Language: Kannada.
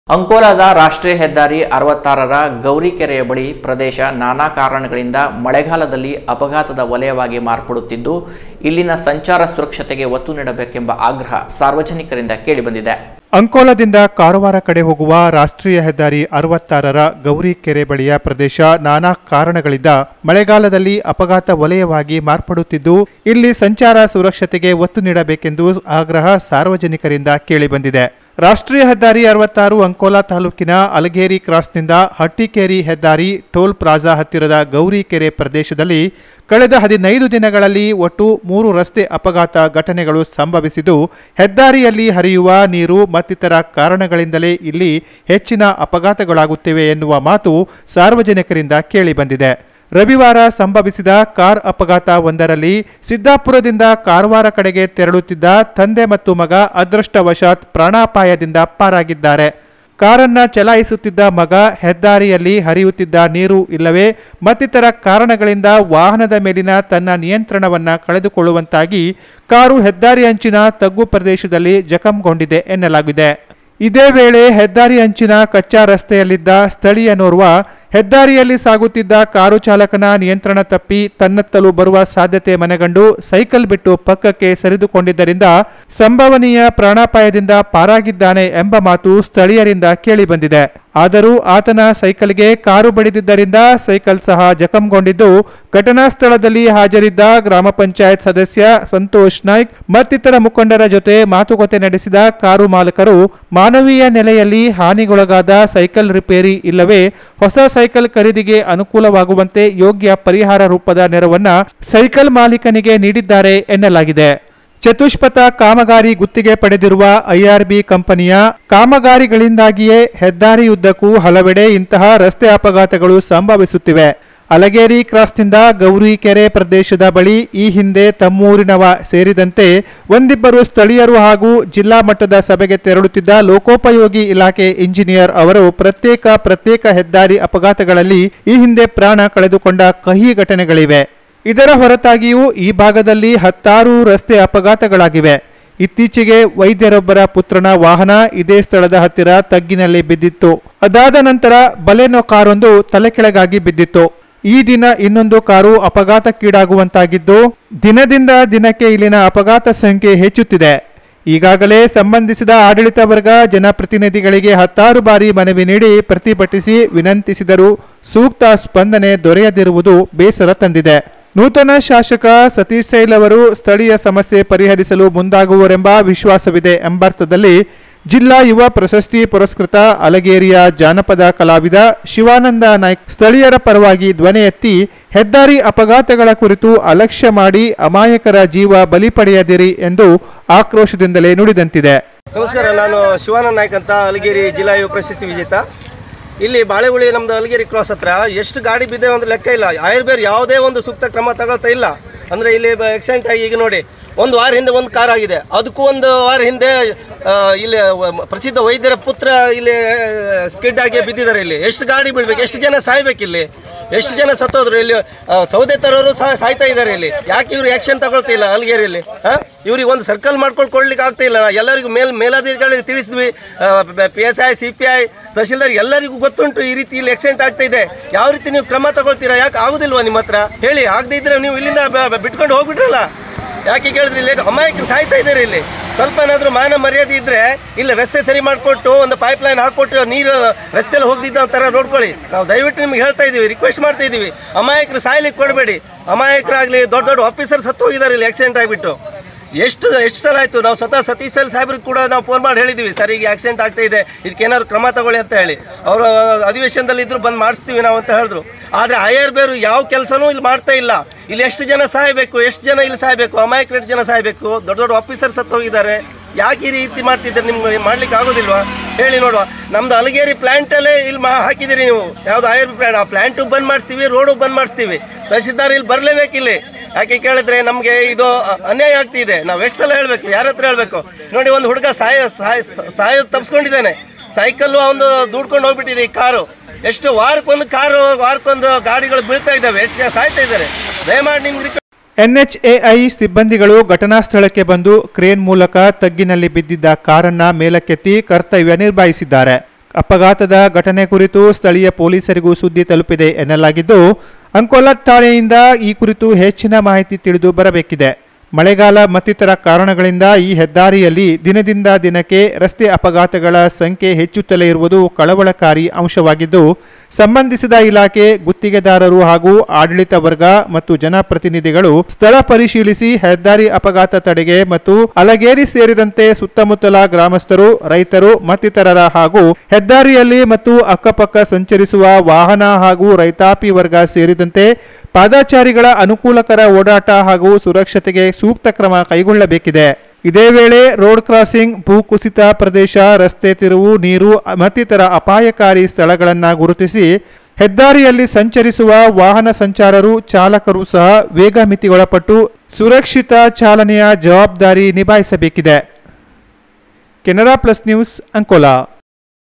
ಅಂಕೋಲಾದ ರಾಷ್ಟ್ರೀಯ ಹೆದ್ದಾರಿ ಅರವತ್ತಾರರ ಗೌರಿಕೆರೆಯ ಬಳಿ ಪ್ರದೇಶ ನಾನಾ ಕಾರಣಗಳಿಂದ ಮಳೆಗಾಲದಲ್ಲಿ ಅಪಘಾತದ ವಲಯವಾಗಿ ಮಾರ್ಪಡುತ್ತಿದ್ದು ಇಲ್ಲಿನ ಸಂಚಾರ ಸುರಕ್ಷತೆಗೆ ಒತ್ತು ನೀಡಬೇಕೆಂಬ ಆಗ್ರಹ ಸಾರ್ವಜನಿಕರಿಂದ ಕೇಳಿಬಂದಿದೆ ಅಂಕೋಲದಿಂದ ಕಾರವಾರ ಕಡೆ ಹೋಗುವ ರಾಷ್ಟ್ರೀಯ ಹೆದ್ದಾರಿ ಅರವತ್ತಾರರ ಗೌರಿ ಕೆರೆ ಬಳಿಯ ಪ್ರದೇಶ ನಾನಾ ಕಾರಣಗಳಿಂದ ಮಳೆಗಾಲದಲ್ಲಿ ಅಪಘಾತ ವಲಯವಾಗಿ ಮಾರ್ಪಡುತ್ತಿದ್ದು ಇಲ್ಲಿ ಸಂಚಾರ ಸುರಕ್ಷತೆಗೆ ಒತ್ತು ನೀಡಬೇಕೆಂದು ಆಗ್ರಹ ಸಾರ್ವಜನಿಕರಿಂದ ಕೇಳಿಬಂದಿದೆ ರಾಷ್ಟ್ರೀಯ ಹೆದ್ದಾರಿ ಅರವತ್ತಾರು ಅಂಕೋಲಾ ತಾಲೂಕಿನ ಅಲಗೇರಿ ಕ್ರಾಸ್ನಿಂದ ಹಟ್ಟಿಕೇರಿ ಹೆದ್ದಾರಿ ಟೋಲ್ ಪ್ಲಾಜಾ ಹತ್ತಿರದ ಗೌರಿ ಕೆರೆ ಪ್ರದೇಶದಲ್ಲಿ ಕಳೆದ ಹದಿನೈದು ದಿನಗಳಲ್ಲಿ ಒಟ್ಟು ಮೂರು ರಸ್ತೆ ಅಪಘಾತ ಘಟನೆಗಳು ಸಂಭವಿಸಿದ್ದು ಹೆದ್ದಾರಿಯಲ್ಲಿ ಹರಿಯುವ ನೀರು ಮತ್ತಿತರ ಕಾರಣಗಳಿಂದಲೇ ಇಲ್ಲಿ ಹೆಚ್ಚಿನ ಅಪಘಾತಗಳಾಗುತ್ತಿವೆ ಎನ್ನುವ ಮಾತು ಸಾರ್ವಜನಿಕರಿಂದ ಕೇಳಿಬಂದಿದೆ ರವಿವಾರ ಸಂಭವಿಸಿದ ಕಾರ್ ಅಪಘಾತ ಒಂದರಲ್ಲಿ ಸಿದ್ದಾಪುರದಿಂದ ಕಾರವಾರ ಕಡೆಗೆ ತೆರಳುತ್ತಿದ್ದ ತಂದೆ ಮತ್ತು ಮಗ ಅದೃಷ್ಟವಶಾತ್ ಪ್ರಾಣಾಪಾಯದಿಂದ ಪಾರಾಗಿದ್ದಾರೆ ಕಾರನ್ನ ಚಲಾಯಿಸುತ್ತಿದ್ದ ಮಗ ಹೆದ್ದಾರಿಯಲ್ಲಿ ಹರಿಯುತ್ತಿದ್ದ ನೀರು ಇಲ್ಲವೇ ಮತ್ತಿತರ ಕಾರಣಗಳಿಂದ ವಾಹನದ ಮೇಲಿನ ತನ್ನ ನಿಯಂತ್ರಣವನ್ನ ಕಳೆದುಕೊಳ್ಳುವಂತಾಗಿ ಕಾರು ಹೆದ್ದಾರಿ ಅಂಚಿನ ತಗ್ಗು ಪ್ರದೇಶದಲ್ಲಿ ಜಖಂಗೊಂಡಿದೆ ಎನ್ನಲಾಗಿದೆ ಇದೇ ವೇಳೆ ಹೆದ್ದಾರಿ ಅಂಚಿನ ಕಚ್ಚಾ ರಸ್ತೆಯಲ್ಲಿದ್ದ ಸ್ಥಳೀಯನೋರ್ವ ಹೆದ್ದಾರಿಯಲ್ಲಿ ಸಾಗುತ್ತಿದ್ದ ಕಾರು ಚಾಲಕನ ನಿಯಂತ್ರಣ ತಪ್ಪಿ ತನ್ನತ್ತಲು ಬರುವ ಸಾಧ್ಯತೆ ಮನಗಂಡು ಸೈಕಲ್ ಬಿಟ್ಟು ಪಕ್ಕಕ್ಕೆ ಸರಿದುಕೊಂಡಿದ್ದರಿಂದ ಸಂಭವನೀಯ ಪ್ರಾಣಾಪಾಯದಿಂದ ಪಾರಾಗಿದ್ದಾನೆ ಎಂಬ ಮಾತು ಸ್ಥಳೀಯರಿಂದ ಕೇಳಿಬಂದಿದೆ ಆದರೂ ಆತನ ಸೈಕಲ್ಗೆ ಕಾರು ಬಡಿದಿದ್ದರಿಂದ ಸೈಕಲ್ ಸಹ ಜಖಂಗೊಂಡಿದ್ದು ಘಟನಾ ಸ್ಥಳದಲ್ಲಿ ಹಾಜರಿದ್ದ ಗ್ರಾಮ ಪಂಚಾಯತ್ ಸದಸ್ಯ ಸಂತೋಷ್ ನಾಯ್ಕ್ ಮತ್ತಿತರ ಮುಖಂಡರ ಜೊತೆ ಮಾತುಕತೆ ನಡೆಸಿದ ಕಾರು ಮಾಲಕರು ಮಾನವೀಯ ನೆಲೆಯಲ್ಲಿ ಹಾನಿಗೊಳಗಾದ ಸೈಕಲ್ ರಿಪೇರಿ ಇಲ್ಲವೇ ಹೊಸ ಸೈಕಲ್ ಖರೀದಿಗೆ ಅನುಕೂಲವಾಗುವಂತೆ ಯೋಗ್ಯ ಪರಿಹಾರ ರೂಪದ ನೆರವನ್ನ ಸೈಕಲ್ ಮಾಲೀಕನಿಗೆ ನೀಡಿದ್ದಾರೆ ಎನ್ನಲಾಗಿದೆ ಚತುಷ್ಪಥ ಕಾಮಗಾರಿ ಗುತ್ತಿಗೆ ಪಡೆದಿರುವ ಐಆರ್ಬಿ ಕಂಪನಿಯ ಕಾಮಗಾರಿಗಳಿಂದಾಗಿಯೇ ಹೆದ್ದಾರಿಯುದ್ದಕ್ಕೂ ಹಲವೆಡೆ ಇಂತಹ ರಸ್ತೆ ಅಪಘಾತಗಳು ಸಂಭವಿಸುತ್ತಿವೆ ಅಲಗೇರಿ ಕ್ರಾಸ್ನಿಂದ ಗೌರಿಕೆರೆ ಪ್ರದೇಶದ ಬಳಿ ಈ ಹಿಂದೆ ತಮ್ಮೂರಿನವ ಸೇರಿದಂತೆ ಒಂದಿಬ್ಬರು ಸ್ಥಳೀಯರು ಹಾಗೂ ಜಿಲ್ಲಾ ಮಟ್ಟದ ಸಭೆಗೆ ತೆರಳುತ್ತಿದ್ದ ಲೋಕೋಪಯೋಗಿ ಇಲಾಖೆ ಇಂಜಿನಿಯರ್ ಅವರು ಪ್ರತ್ಯೇಕ ಪ್ರತ್ಯೇಕ ಹೆದ್ದಾರಿ ಅಪಘಾತಗಳಲ್ಲಿ ಈ ಹಿಂದೆ ಪ್ರಾಣ ಕಳೆದುಕೊಂಡ ಕಹಿ ಘಟನೆಗಳಿವೆ ಇದರ ಹೊರತಾಗಿಯೂ ಈ ಭಾಗದಲ್ಲಿ ಹತ್ತಾರು ರಸ್ತೆ ಅಪಘಾತಗಳಾಗಿವೆ ಇತ್ತೀಚೆಗೆ ವೈದ್ಯರೊಬ್ಬರ ಪುತ್ರನ ವಾಹನ ಇದೇ ಸ್ಥಳದ ಹತ್ತಿರ ತಗ್ಗಿನಲ್ಲಿ ಬಿದ್ದಿತ್ತು ಅದಾದ ನಂತರ ಬಲೆನೋ ಕಾರೊಂದು ತಲೆಕೆಳಗಾಗಿ ಬಿದ್ದಿತ್ತು ಈ ದಿನ ಇನ್ನೊಂದು ಕಾರು ಅಪಘಾತಕ್ಕೀಡಾಗುವಂತಾಗಿದ್ದು ದಿನದಿಂದ ದಿನಕ್ಕೆ ಇಲ್ಲಿನ ಅಪಘಾತ ಸಂಖ್ಯೆ ಹೆಚ್ಚುತ್ತಿದೆ ಈಗಾಗಲೇ ಸಂಬಂಧಿಸಿದ ಆಡಳಿತ ವರ್ಗ ಜನಪ್ರತಿನಿಧಿಗಳಿಗೆ ಹತ್ತಾರು ಬಾರಿ ಮನವಿ ನೀಡಿ ಪ್ರತಿಭಟಿಸಿ ವಿನಂತಿಸಿದರೂ ಸೂಕ್ತ ಸ್ಪಂದನೆ ದೊರೆಯದಿರುವುದು ಬೇಸರ ತಂದಿದೆ ನೂತನ ಶಾಸಕ ಸತೀಶ್ ಸೈಲ್ ಅವರು ಸ್ಥಳೀಯ ಸಮಸ್ಯೆ ಪರಿಹರಿಸಲು ಮುಂದಾಗುವರೆಂಬ ವಿಶ್ವಾಸವಿದೆ ಎಂಬರ್ಥದಲ್ಲಿ ಜಿಲ್ಲಾ ಯುವ ಪ್ರಶಸ್ತಿ ಪುರಸ್ಕೃತ ಅಲಗೇರಿಯ ಜಾನಪದ ಕಲಾವಿದ ಶಿವಾನಂದ ನಾಯ್ಕ್ ಸ್ಥಳೀಯರ ಪರವಾಗಿ ಧ್ವನಿ ಎತ್ತಿ ಹೆದ್ದಾರಿ ಅಪಘಾತಗಳ ಕುರಿತು ಅಲಕ್ಷ್ಯ ಮಾಡಿ ಅಮಾಯಕರ ಜೀವ ಬಲಿ ಪಡೆಯದಿರಿ ಎಂದು ಆಕ್ರೋಶದಿಂದಲೇ ನುಡಿದಂತಿದೆ ನಮಸ್ಕಾರ ನಾನು ಶಿವಾನಂದ ನಾಯ್ಕ್ ಅಂತ ಅಲಗೇರಿ ಜಿಲ್ಲಾ ಯುವ ಪ್ರಶಸ್ತಿ ವಿಜೇತ ಇಲ್ಲಿ ಬಾಳೆಹುಳಿ ನಮ್ದು ಅಲಗೇರಿ ಕ್ರಾಸ್ ಹತ್ರ ಎಷ್ಟು ಗಾಡಿ ಬಿದ್ದೇವೆ ಅಂದ್ರೆ ಲೆಕ್ಕ ಇಲ್ಲ ಆಯುರ್ವೇದ ಯಾವುದೇ ಒಂದು ಸೂಕ್ತ ಕ್ರಮ ತಗೊಳ್ತಾ ಇಲ್ಲ ಅಂದರೆ ಇಲ್ಲಿ ಆಕ್ಸಿಡೆಂಟ್ ಆಗಿ ಈಗ ನೋಡಿ ಒಂದು ವಾರ ಹಿಂದೆ ಒಂದು ಕಾರ್ ಆಗಿದೆ ಅದಕ್ಕೂ ಒಂದು ವಾರ ಹಿಂದೆ ಆ, ಇಲ್ಲಿ ವ- ಪ್ರಸಿದ್ಧ ವೈದ್ಯರ ಪುತ್ರ ಇಲ್ಲಿ ಸ್ಕಿಡ್ ಆಗಿ ಬಿದ್ದಿದ್ದಾರೆ ಇಲ್ಲಿ ಎಷ್ಟು ಗಾಡಿ ಬೀಳ್ಬೇಕು ಎಷ್ಟು ಜನ ಸಾಯ್ಬೇಕು ಇಲ್ಲಿ ಎಷ್ಟು ಜನ ಸತ್ತೋದ್ರು ಇಲ್ಲಿ ಆ, ಸೌದೆ ತರೋರು ಸಹ ಸಾಯ್ತಾ ಇದ್ದಾರೆ ಇಲ್ಲಿ ಯಾಕೆ ಇವ್ರು ಆಕ್ಷನ್ ತಗೊಳ್ತಾ ಇಲ್ಲ ಅಲ್ಗೇರಿಯಲ್ಲಿ ಇವ್ರಿಗೆ ಒಂದು ಸರ್ಕಲ್ ಮಾಡ್ಕೊಂಡು ಕೊಡ್ಲಿಕ್ಕೆ ಆಗ್ತಾ ಇಲ್ಲ ಎಲ್ಲರಿಗೂ ಮೇಲ್ ಮೇಲಾಧಿಕಾರಿಗಳಿಗೆ ತಿಳಿಸಿದ್ವಿ P S I C P I tahsildar ಎಲ್ಲರಿಗೂ ಗೊತ್ತುಂಟು ಈ ರೀತಿ ಇಲ್ಲಿ ಆಕ್ಸಿಡೆಂಟ್ ಆಗ್ತಾ ಇದೆ ಯಾವ ರೀತಿ ನೀವು ಕ್ರಮ ತಗೊಳ್ತೀರಾ ಯಾಕೆ ಆಗುದಿಲ್ವಾ ನಿಮ್ಮ ಹತ್ರ ಹೇಳಿ ಆಗದೇ ಇದ್ರೆ ನೀವು ಇಲ್ಲಿಂದ ಬ- ಬ- ಬಿಟ್ಕೊಂಡು ಹೋಗ್ಬಿಟ್ರಲ್ಲ ಯಾಕೆ ಕೇಳಿದ್ರೆ ಇಲ್ಲಿ ಅಮಾಯಕರು ಸಾಯ್ತಾ ಇದ್ದಾರೆ ಇಲ್ಲಿ ಸ್ವಲ್ಪ ಏನಾದರೂ ಮಾನ ಮರ್ಯಾದೆ ಇದ್ರೆ ಇಲ್ಲಿ ರಸ್ತೆ ಸರಿ ಮಾಡಿಕೊಟ್ಟು ಒಂದು ಪೈಪ್ ಲೈನ್ ಹಾಕ್ಕೊಟ್ಟು ನೀರು ರಸ್ತೆಯಲ್ಲಿ ಹೋಗ್ದಿದ್ದ ಥರ ನೋಡ್ಕೊಳ್ಳಿ ನಾವು ದಯವಿಟ್ಟು ನಿಮ್ಗೆ ಹೇಳ್ತಾ ಇದ್ದೀವಿ ರಿಕ್ವೆಸ್ಟ್ ಮಾಡ್ತಾ ಇದ್ದೀವಿ ಅಮಾಯಕರು ಸಾಯ್ಲಿಕ್ಕೆ ಕೊಡಬೇಡಿ ಅಮಾಯಕರಾಗಲಿ ದೊಡ್ಡ ದೊಡ್ಡ ಆಫೀಸರ್ ಸತ್ತು ಹೋಗಿದ್ದಾರೆ ಇಲ್ಲಿ ಆಕ್ಸಿಡೆಂಟ್ ಆಗಿಬಿಟ್ಟು ಎಷ್ಟು ಎಷ್ಟು ಸಲ ಆಯಿತು ನಾವು ಸ್ವತಃ ಸತೀಶ್ ಸಲ್ ಸಾಹೇಬ್ರಿಗೆ ಕೂಡ ನಾವು ಫೋನ್ ಮಾಡಿ ಹೇಳಿದ್ದೀವಿ ಸರ್ ಈಗ ಆಕ್ಸಿಡೆಂಟ್ ಆಗ್ತಾ ಇದೆ ಇದಕ್ಕೆ ಏನಾದ್ರು ಕ್ರಮ ತಗೊಳ್ಳಿ ಅಂತ ಹೇಳಿ ಅವರು ಅಧಿವೇಶನದಲ್ಲಿ ಇದ್ರು ಬಂದು ಮಾಡಿಸ್ತೀವಿ ನಾವು ಅಂತ ಹೇಳಿದ್ರು ಆದರೆ ಆಯರ್ ಬೇರು ಯಾವ ಕೆಲಸನೂ ಇಲ್ಲಿ ಮಾಡ್ತಾ ಇಲ್ಲ ಇಲ್ಲಿ ಎಷ್ಟು ಜನ ಸಾಯಬೇಕು ಎಷ್ಟು ಜನ ಇಲ್ಲಿ ಸಾಯಬೇಕು ಅಮಾಯಕರು ಎಷ್ಟು ಜನ ಸಾಯಬೇಕು ದೊಡ್ಡ ದೊಡ್ಡ ಆಫೀಸರ್ ಸತ್ತು ಹೋಗಿದ್ದಾರೆ ಯಾಕೆ ಈ ರೀತಿ ಮಾಡ್ತಿದ್ದಾರೆ ನಿಮ್ಗೆ ಮಾಡ್ಲಿಕ್ಕೆ ಆಗೋದಿಲ್ವಾ ಹೇಳಿ ನೋಡುವ ನಮ್ದು ಅಲಗೇರಿ ಪ್ಲಾಂಟಲ್ಲೇ ಇಲ್ಲಿ ಮಾ ಹಾಕಿದ್ದೀರಿ ನೀವು ಯಾವ್ದು ಆಯುರ್ ಪ್ಲಾಂಟ್ ಆ ಪ್ಲಾಂಟು ಬಂದ್ ಮಾಡ್ತೀವಿ ರೋಡು ಬಂದ್ ಮಾಡ್ತೀವಿ ತಹಸೀಲ್ದಾರ್ ಇಲ್ಲಿ ಬರಲೇಬೇಕು ಇಲ್ಲಿ ಯಾಕೆ ಕೇಳಿದ್ರೆ ನಮಗೆ ಇದು ಅ- ಅನ್ಯಾಯ ಆಗ್ತಿದೆ ನಾವು ಎಷ್ಟು ಸಲ ಹೇಳ್ಬೇಕು ಯಾರ ಹತ್ರ ಹೇಳ್ಬೇಕು ನೋಡಿ ಒಂದು ಹುಡುಗ ಸಾಯ ಸಾಯ ಸಾಯೋದು ತಪ್ಸ್ಕೊಂಡಿದ್ದಾನೆ ಸೈಕಲ್ಲು ಅವನು ದುಡ್ಕೊಂಡು ಹೋಗ್ಬಿಟ್ಟಿದೆ ಈ ಕಾರು ಎಷ್ಟು ವಾರಕ್ಕೊಂದು ಕಾರು ವಾರಕ್ಕೊಂದು ಗಾಡಿಗಳು ಬೀಳ್ತಾ ಇದ್ದಾವೆ ಎಷ್ಟು ಜನ ಸಾಯ್ತಾ ಇದ್ದಾರೆ ದಯಮಾಡಿ ನಿಮ್ಗೆ ಎನ್ಎಚ್ಎಐ ಸಿಬ್ಬಂದಿಗಳು ಘಟನಾ ಸ್ಥಳಕ್ಕೆ ಬಂದು ಕ್ರೇನ್ ಮೂಲಕ ತಗ್ಗಿನಲ್ಲಿ ಬಿದ್ದಿದ್ದ ಕಾರನ್ನ ಮೇಲಕ್ಕೆತ್ತಿ ಕರ್ತವ್ಯ ನಿರ್ವಹಿಸಿದ್ದಾರೆ ಅಪಘಾತದ ಘಟನೆ ಕುರಿತು ಸ್ಥಳೀಯ ಪೊಲೀಸರಿಗೂ ಸುದ್ದಿ ತಲುಪಿದೆ ಎನ್ನಲಾಗಿದ್ದು ಅಂಕೋಲಾ ಠಾಣೆಯಿಂದ ಈ ಕುರಿತು ಹೆಚ್ಚಿನ ಮಾಹಿತಿ ತಿಳಿದು ಬರಬೇಕಿದೆ ಮಳೆಗಾಲ ಮತ್ತಿತರ ಕಾರಣಗಳಿಂದ ಈ ಹೆದ್ದಾರಿಯಲ್ಲಿ ದಿನದಿಂದ ದಿನಕ್ಕೆ ರಸ್ತೆ ಅಪಘಾತಗಳ ಸಂಖ್ಯೆ ಹೆಚ್ಚುತ್ತಲೇ ಇರುವುದು ಕಳವಳಕಾರಿ ಅಂಶವಾಗಿದ್ದು ಸಂಬಂಧಿಸಿದ ಇಲಾಖೆ ಗುತ್ತಿಗೆದಾರರು ಹಾಗೂ ಆಡಳಿತ ವರ್ಗ ಮತ್ತು ಜನಪ್ರತಿನಿಧಿಗಳು ಸ್ಥಳ ಪರಿಶೀಲಿಸಿ ಹೆದ್ದಾರಿ ಅಪಘಾತ ತಡೆಗೆ ಮತ್ತು ಅಲಗೇರಿ ಸೇರಿದಂತೆ ಸುತ್ತಮುತ್ತಲ ಗ್ರಾಮಸ್ಥರು ರೈತರು ಮತ್ತಿತರರ ಹಾಗೂ ಹೆದ್ದಾರಿಯಲ್ಲಿ ಮತ್ತು ಅಕ್ಕಪಕ್ಕ ಸಂಚರಿಸುವ ವಾಹನ ಹಾಗೂ ರೈತಾಪಿ ವರ್ಗ ಸೇರಿದಂತೆ ಪಾದಾಚಾರಿಗಳ ಅನುಕೂಲಕರ ಓಡಾಟ ಹಾಗೂ ಸುರಕ್ಷತೆಗೆ ಸೂಕ್ತ ಕ್ರಮ ಕೈಗೊಳ್ಳಬೇಕಿದೆ ಇದೇ ವೇಳೆ ರೋಡ್ ಕ್ರಾಸಿಂಗ್ ಭೂಕುಸಿತ ಪ್ರದೇಶ ರಸ್ತೆ ತಿರುವು ನೀರು ಮತ್ತಿತರ ಅಪಾಯಕಾರಿ ಸ್ಥಳಗಳನ್ನು ಗುರುತಿಸಿ ಹೆದ್ದಾರಿಯಲ್ಲಿ ಸಂಚರಿಸುವ ವಾಹನ ಸಂಚಾರರು ಚಾಲಕರು ಸಹ ವೇಗ ಮಿತಿಗೊಳಪಟ್ಟು ಸುರಕ್ಷಿತ ಚಾಲನೆಯ ಜವಾಬ್ದಾರಿ ನಿಭಾಯಿಸಬೇಕಿದೆ ಕೆನರಾ ಪ್ಲಸ್ ನ್ಯೂಸ್ ಅಂಕೋಲಾ